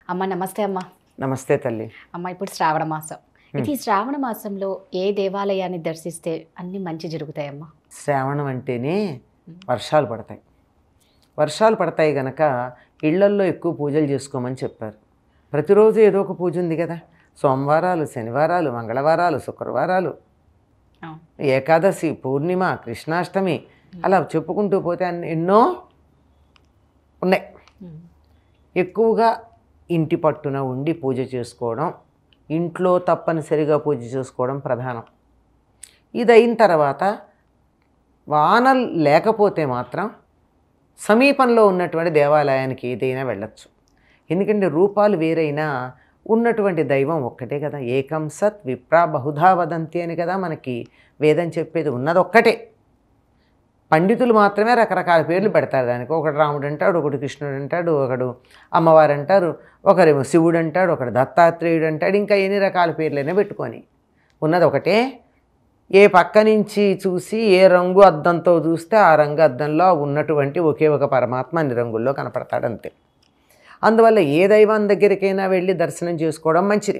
అమ్మ నమస్తే అమ్మ నమస్తే తల్లి అమ్మ ఇప్పుడు శ్రావణ మాసం ఇది ఈ శ్రావణ మాసంలో ఏ దేవాలయాన్ని దర్శిస్తే అన్ని మంచి జరుగుతాయమ్మా శ్రావణం అంటేనే వర్షాలు పడతాయి వర్షాలు పడతాయి గనక ఇళ్లల్లో ఎక్కువ పూజలు చేసుకోమని చెప్పారు ప్రతిరోజు ఏదో ఒక పూజ ఉంది కదా సోమవారాలు శనివారాలు మంగళవారాలు శుక్రవారాలు అవును. ఏకాదశి పూర్ణిమ కృష్ణాష్టమి అలా చెప్పుకుంటూ పోతే అన్ని ఎన్నో ఉన్నాయి ఎక్కువగా ఇంటి పట్టున ఉండి పూజ చేసుకోవడం ఇంట్లో తప్పనిసరిగా పూజ చేసుకోవడం ప్రధానం ఇది అయిన తర్వాత వానలు లేకపోతే మాత్రం సమీపంలో ఉన్నటువంటి దేవాలయానికి ఏదైనా వెళ్ళొచ్చు ఎందుకంటే రూపాలు వేరైనా ఉన్నటువంటి దైవం ఒక్కటే కదా ఏకం సత్ విప్రా బహుధా వదంతి అని కదా మనకి వేదం చెప్పేది ఉన్నది ఒక్కటే పండితులు మాత్రమే రకరకాల పేర్లు పెడతారు దానికి ఒకడు రాముడు అంటాడు ఒకడు కృష్ణుడు అంటాడు ఒకడు అమ్మవారు అంటారు ఒకరేమో శివుడు అంటాడు ఒకడు దత్తాత్రేయుడు అంటాడు ఇంకా ఎన్ని రకాల పేర్లైనా పెట్టుకొని ఉన్నది ఒకటే ఏ పక్క నుంచి చూసి ఏ రంగు అద్దంతో చూస్తే ఆ రంగు అద్దంలో ఉన్నటువంటి ఒకే ఒక పరమాత్మ అన్ని రంగుల్లో కనపడతాడు అంతే అందువల్ల ఏ దైవం దగ్గరికైనా వెళ్ళి దర్శనం చేసుకోవడం మంచిది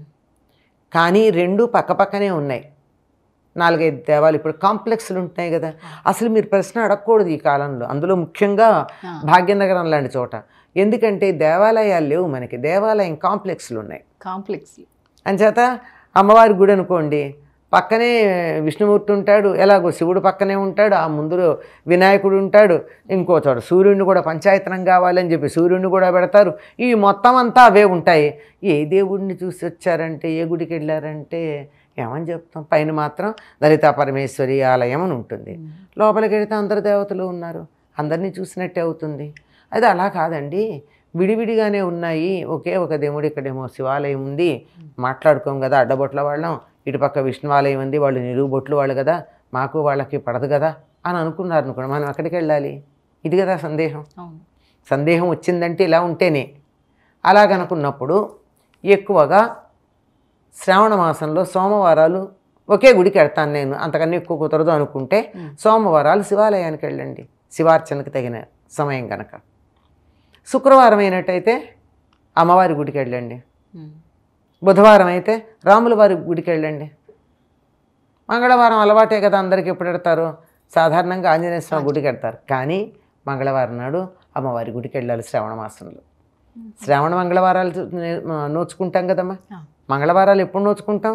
కానీ రెండు పక్కపక్కనే ఉన్నాయి నాలుగైదు దేవాలు ఇప్పుడు కాంప్లెక్స్లు ఉంటున్నాయి కదా అసలు మీరు ప్రశ్న అడగకూడదు ఈ కాలంలో అందులో ముఖ్యంగా ఆ. భాగ్యనగరం లాంటి చోట ఎందుకంటే దేవాలయాలు లేవు మనకి దేవాలయం కాంప్లెక్స్లు ఉన్నాయి కాంప్లెక్స్ అంచేత అమ్మవారి గుడి అనుకోండి పక్కనే విష్ణుమూర్తి ఉంటాడు ఎలాగో శివుడు పక్కనే ఉంటాడు ఆ ముందు వినాయకుడు ఉంటాడు ఇంకో చోట సూర్యుడిని కూడా పంచాయతనం కావాలని చెప్పి సూర్యుడిని కూడా పెడతారు ఈ మొత్తం అంతా అవే ఉంటాయి ఏ దేవుడిని చూసి వచ్చారంటే ఏ గుడికి వెళ్ళారంటే ఏమని చెప్తాం పైన మాత్రం దళిత పరమేశ్వరి ఆలయం అని ఉంటుంది లోపలికి వెళితే అందరు దేవతలు ఉన్నారు అందరినీ చూసినట్టే అవుతుంది అది అలా కాదండి విడివిడిగానే ఉన్నాయి ఒకే ఒక దేవుడు ఇక్కడేమో శివాలయం ఉంది మాట్లాడుకోం కదా అడ్డబొట్ల వాళ్ళం ఇటుపక్క విష్ణువాలయం ఉంది వాళ్ళు నిలువు బొట్లు వాళ్ళు కదా మాకు వాళ్ళకి పడదు కదా అని అనుకున్నారు అనుకోండి మనం ఎక్కడికి వెళ్ళాలి ఇది కదా సందేహం అవును సందేహం వచ్చిందంటే ఇలా ఉంటేనే అలాగనుకున్నప్పుడు ఎక్కువగా శ్రావణ మాసంలో సోమవారాలు ఒకే గుడికి వెళ్తాను నేను అంతకన్నా ఎక్కువ కుదరదు అనుకుంటే సోమవారాలు శివాలయానికి వెళ్ళండి శివార్చనకు తగిన సమయం కనుక శుక్రవారం అయినట్టయితే అమ్మవారి గుడికి వెళ్ళండి ఉమ్. బుధవారం అయితే రాముల వారి గుడికి వెళ్ళండి మంగళవారం అలవాటే కదా అందరికి ఎప్పుడు పెడతారు సాధారణంగా ఆంజనేయ స్వామి గుడికి వెళ్తారు కానీ మంగళవారం నాడు అమ్మవారి గుడికి వెళ్ళాలి శ్రావణ మాసంలో శ్రావణ మంగళవారాలు చూ- నే- నోచుకుంటాం కదమ్మా ఆ. మంగళవారాలు ఎప్పుడు నోచుకుంటాం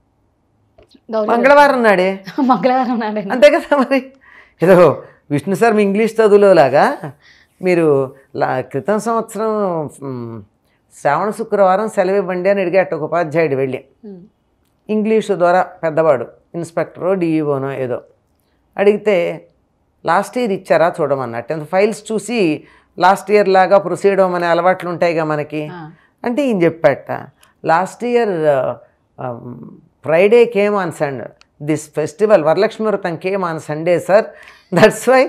గౌరీ మంగళవారం నాడే మంగళవారం నాడే అంతే కదా మరి ఏదో విష్ణు శర్మ ఇంగ్లీష్ చదువులో లాగా మీరు లా క్రితం సంవత్సరం మ్, శ్రావణ శుక్రవారం సెలవు ఇవ్వండి అని అడిగాట ఒక ఉపాధ్యాయుడు వెళ్ళి ఉమ్. ఇంగ్లీషు ద్వారా పెద్దవాడు ఇన్స్పెక్టరో డిఈఓనో ఏదో అడిగితే లాస్ట్ ఇయర్ ఇచ్చారా చూడమన్నట్టు టెన్త్ ఫైల్స్ చూసి లాస్ట్ ఇయర్ లాగా ప్రొసీడ్ అవ్వమనే అలవాట్లు ఉంటాయిగా మనకి ఆ. అంటే ఈయన చెప్పాట last year Friday came on Sunday this festival Varalakshmi Vratam came on Sunday sir that's why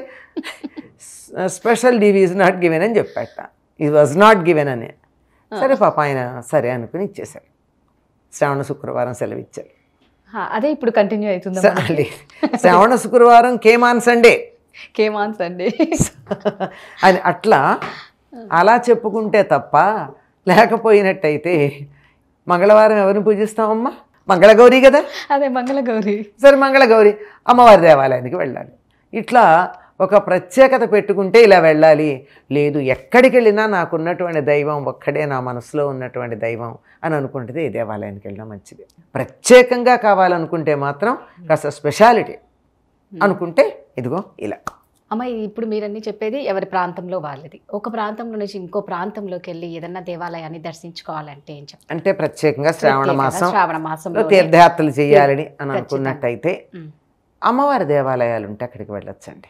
special leave is not given అని చెప్పాట ఇది వాజ్ నాట్ గివెన్ అని సరే పాప ఆయన సరే అనుకుని ఇచ్చేశారు శ్రావణ శుక్రవారం సెలవు ఇచ్చారు ఆ, అదే ఇప్పుడు కంటిన్యూ అవుతుందా స- లేదు. శ్రావణ శుక్రవారం కేమ్ ఆన్ సండే కేమాన్స్ అండి అని అట్లా అలా చెప్పుకుంటే తప్ప లేకపోయినట్టయితే మంగళవారం ఎవరిని పూజిస్తామమ్మా మంగళగౌరి కదా అదే మంగళ గౌరీ సరే మంగళగౌరి అమ్మవారి దేవాలయానికి వెళ్ళాలి ఇట్లా ఒక ప్రత్యేకత పెట్టుకుంటే ఇలా వెళ్ళాలి లేదు ఎక్కడికి వెళ్ళినా నాకున్నటువంటి దైవం ఒక్కడే నా మనసులో ఉన్నటువంటి దైవం అని అనుకుంటే ఈ దేవాలయానికి వెళ్ళడం మంచిది ప్రత్యేకంగా కావాలనుకుంటే మాత్రం కాస్త స్పెషాలిటీ అనుకుంటే ఇదిగో ఇలా అమ్మ ఇప్పుడు మీరన్నీ చెప్పేది ఎవరి ప్రాంతంలో వాళ్ళది ఒక ప్రాంతంలో నుంచి ఇంకో ప్రాంతంలోకి వెళ్ళి ఏదన్నా దేవాలయాన్ని దర్శించుకోవాలంటే ఏం చెప్తారు అంటే ప్రత్యేకంగా శ్రావణ ప్రత్యేకంగా మాసం శ్రావణ మాసంలో తీర్థయాత్రలు చేయాలని అని ఖచ్చితంగా. అనుకున్నట్టయితే ఉమ్. అమ్మవారి దేవాలయాలు ఉంటే అక్కడికి వెళ్ళొచ్చండి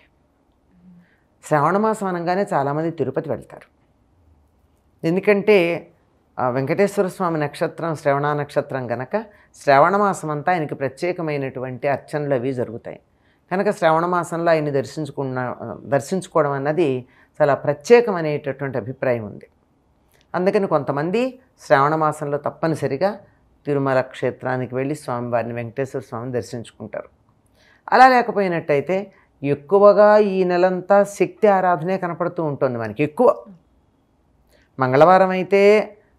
శ్రావణ మాసం అనగానే చాలామంది తిరుపతి వెళ్తారు ఎందుకంటే ఆ వెంకటేశ్వర స్వామి నక్షత్రం శ్రవణ నక్షత్రం కనుక శ్రావణ మాసం అంతా ఆయనకి ప్రత్యేకమైనటువంటి అర్చనలు అవి జరుగుతాయి కనుక శ్రావణ మాసంలో ఆయన్ని దర్శించుకున్న దర్శించుకోవడం అన్నది చాలా ప్రత్యేకమైనటువంటి అభిప్రాయం ఉంది అందుకని కొంతమంది శ్రావణ మాసంలో తప్పనిసరిగా తిరుమల క్షేత్రానికి వెళ్ళి స్వామివారిని వెంకటేశ్వర స్వామిని దర్శించుకుంటారు అలా లేకపోయినట్టయితే ఎక్కువగా ఈ నెలంతా శక్తి ఆరాధనే కనపడుతూ ఉంటుంది మనకి ఎక్కువ మంగళవారం అయితే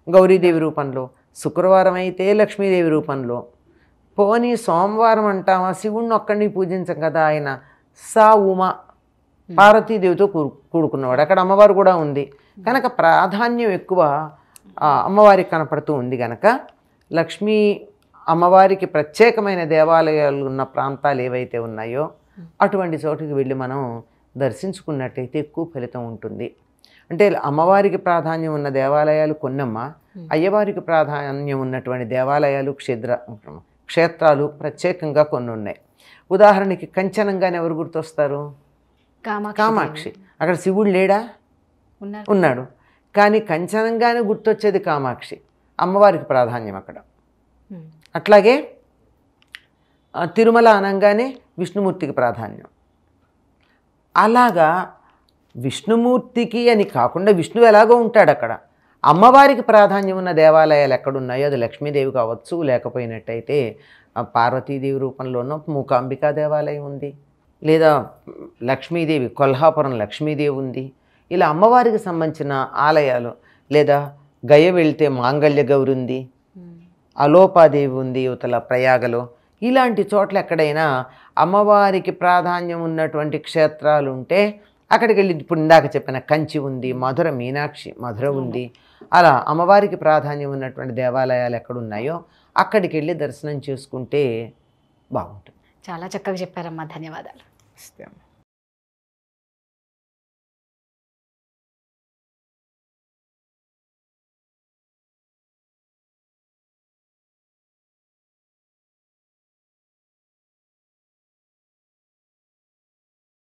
గౌరీదేవి రూపంలో శుక్రవారం అయితే లక్ష్మీదేవి రూపంలో పోనీ సోమవారం అంటామా శివుణ్ణి ఒక్కడిని పూజించం కదా ఆయన సా ఉమా పార్వతీదేవితో కూ కూడుకున్నవాడు అక్కడ అమ్మవారు కూడా ఉంది కనుక ప్రాధాన్యం ఎక్కువ ఆ అమ్మవారికి కనపడుతూ ఉంది కనుక లక్ష్మీ అమ్మవారికి ప్రత్యేకమైన దేవాలయాలు ఉన్న ప్రాంతాలు ఏవైతే ఉన్నాయో అటువంటి చోటుకి వెళ్ళి మనం దర్శించుకున్నట్టయితే ఎక్కువ ఫలితం ఉంటుంది అంటే అమ్మవారికి ప్రాధాన్యం ఉన్న దేవాలయాలు కొన్నమ్మ అయ్యవారికి ప్రాధాన్యం ఉన్నటువంటి దేవాలయాలు క్షేత్ర క్షేత్రాలు ప్రత్యేకంగా కొన్ని ఉన్నాయి ఉదాహరణకి కంచనంగానే ఎవరు గుర్తొస్తారు కామాక్షి కామాక్షి అక్కడ శివుడు లేడా ఉన్నారు ఉన్నాడు కానీ కంచనంగానే గుర్తొచ్చేది కామాక్షి అమ్మవారికి ప్రాధాన్యం అక్కడ ఉమ్. అట్లాగే ఆ, తిరుమల అనగానే విష్ణుమూర్తికి ప్రాధాన్యం అలాగా విష్ణుమూర్తికి అని కాకుండా విష్ణువు ఎలాగో ఉంటాడు అక్కడ అమ్మవారికి ప్రాధాన్యం ఉన్న దేవాలయాలు ఎక్కడున్నాయో అది లక్ష్మీదేవి కావచ్చు లేకపోయినట్టయితే ఆ పార్వతీదేవి రూపంలోనో మూకాంబికా దేవాలయం ఉంది లేదా లక్ష్మీదేవి కొల్హాపురం లక్ష్మీదేవి ఉంది ఇలా అమ్మవారికి సంబంధించిన ఆలయాలు లేదా గయ వెళ్తే మాంగళ్య గౌరి ఉంది ఉమ్. అలోపాదేవి ఉంది యువతల ప్రయాగలో ఇలాంటి చోట్ల ఎక్కడైనా అమ్మవారికి ప్రాధాన్యం ఉన్నటువంటి క్షేత్రాలు ఉంటే అక్కడికి వెళ్ళి ఇప్పుడు ఇందాక చెప్పిన కంచి ఉంది మధుర మీనాక్షి మధుర ఉంది అలా అమ్మవారికి ప్రాధాన్యం ఉన్నటువంటి దేవాలయాలు ఎక్కడున్నాయో అక్కడికి వెళ్ళి దర్శనం చేసుకుంటే బాగుంటుంది చాలా చక్కగా చెప్పారమ్మా ధన్యవాదాలు ఇస్తే